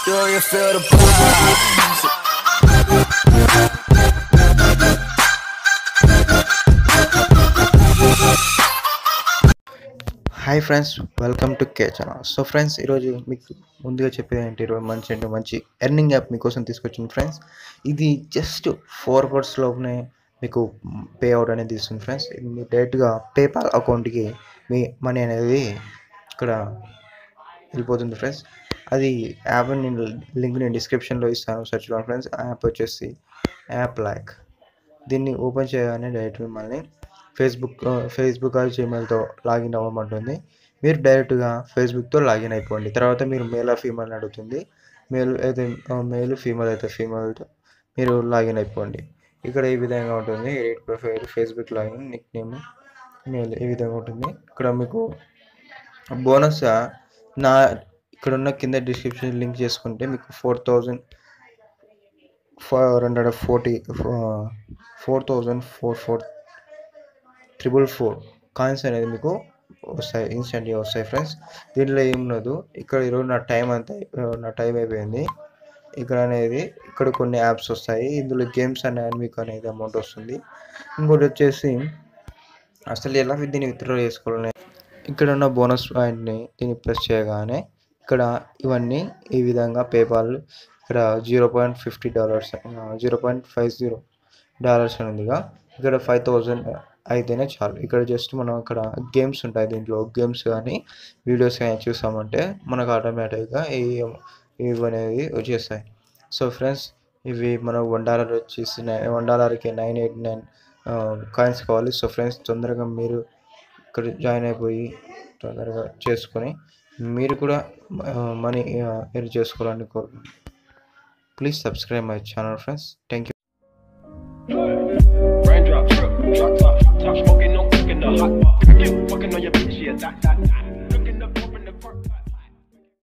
Do you feel the vibes? Hi friends welcome to K channel so friends ఈరోజు మీకు ముందుగా చెప్పేది ఏంటి ఈరోజు మంచి అంటే మంచి ఎర్నింగ్ యాప్ మీకోసం తీసుకొచ్చింది ఫ్రెండ్స్ ఇది జస్ట్ ఫోర్ లోపలే మీకు పే అవుట్ అనేది ఇస్తుంది ఫ్రెండ్స్ ఇది మీరు డైరెక్ట్గా పేపాల్ అకౌంట్కి మీ మనీ అనేది ఇక్కడ వెళ్ళిపోతుంది ఫ్రెండ్స్ అది యాప్ నేను లింక్ నేను డిస్క్రిప్షన్లో ఇస్తాను సెర్చ్ చేయండి ఫ్రెండ్స్ ఆ యాప్ వచ్చేసి యాప్ లైక్ దీన్ని ఓపెన్ చేయగానే డైరెక్ట్ మిమ్మల్ని ఫేస్బుక్ ఫేస్బుక్ ఆ జీమెయిల్తో లాగిన్ అవ్వమంటుంది మీరు డైరెక్ట్గా ఫేస్బుక్తో లాగిన్ అయిపోండి తర్వాత మీరు మేల్ ఆ ఫీమేల్ అడుగుతుంది మేల్ అయితే మేల్ ఫీమేల్ అయితే ఫీమేల్తో మీరు లాగిన్ అయిపోండి ఇక్కడ ఈ విధంగా ఉంటుంది edit profile Facebook login nickname male ఈ విధంగా ఉంటుంది ఇక్కడ మీకు బోనస్ నా ఇక్కడ ఉన్న కింద డిస్క్రిప్షన్ లింక్ చేసుకుంటే మీకు four thousand four hundred forty four thousand four four triple four coins అనేది మీకు వస్తాయి ఇన్స్టెంట్గా వస్తాయి ఫ్రెండ్స్ దీంట్లో ఏం లేదు ఇక్కడ ఈరోజు నా టైం అంతా నా టైం అయిపోయింది ఇక్కడ అనేది ఇక్కడ కొన్ని యాప్స్ వస్తాయి ఇందులో గేమ్స్ అనేది మీకు అనేది అమౌంట్ వస్తుంది ఇంకోటి వచ్చేసి అసలు ఎలా దీన్ని విత్డ్రా చేసుకోవాలని ఇక్కడ ఉన్న బోనస్ పాయింట్ని దీన్ని ప్రెస్ చేయగానే ఇక్కడ ఇవన్నీ ఈ విధంగా పేపాల్ ఇక్కడ zero point fifty dollars zero point five zero dollars ఉందిగా ఇక్కడ ఫైవ్ థౌజండ్ అయితేనే చాలు ఇక్కడ జస్ట్ మనం ఇక్కడ గేమ్స్ ఉంటాయి దీంట్లో గేమ్స్ కానీ వీడియోస్ కానీ చూసామంటే మనకు ఆటోమేటిక్గా ఈ ఇవి అనేది వచ్చేస్తాయి సో ఫ్రెండ్స్ ఇవి మనం వన్ డాలర్ వచ్చేసి నై వన్ డాలర్కి నైన్ ఎయిట్ నైన్ కాయిన్స్ కావాలి సో ఫ్రెండ్స్ తొందరగా మీరు ఇక్కడ జాయిన్ అయిపోయి తొందరగా చేసుకొని మీరు కూడా మనీ ఎర్న్ చేసుకోవాలని కోరుకుంటున్నాను please subscribe my channel friends thank you Raindrops, drip, drop top, top smoking, no cooking the hot pot. Fucking on your bitch, yeah, that, that, that.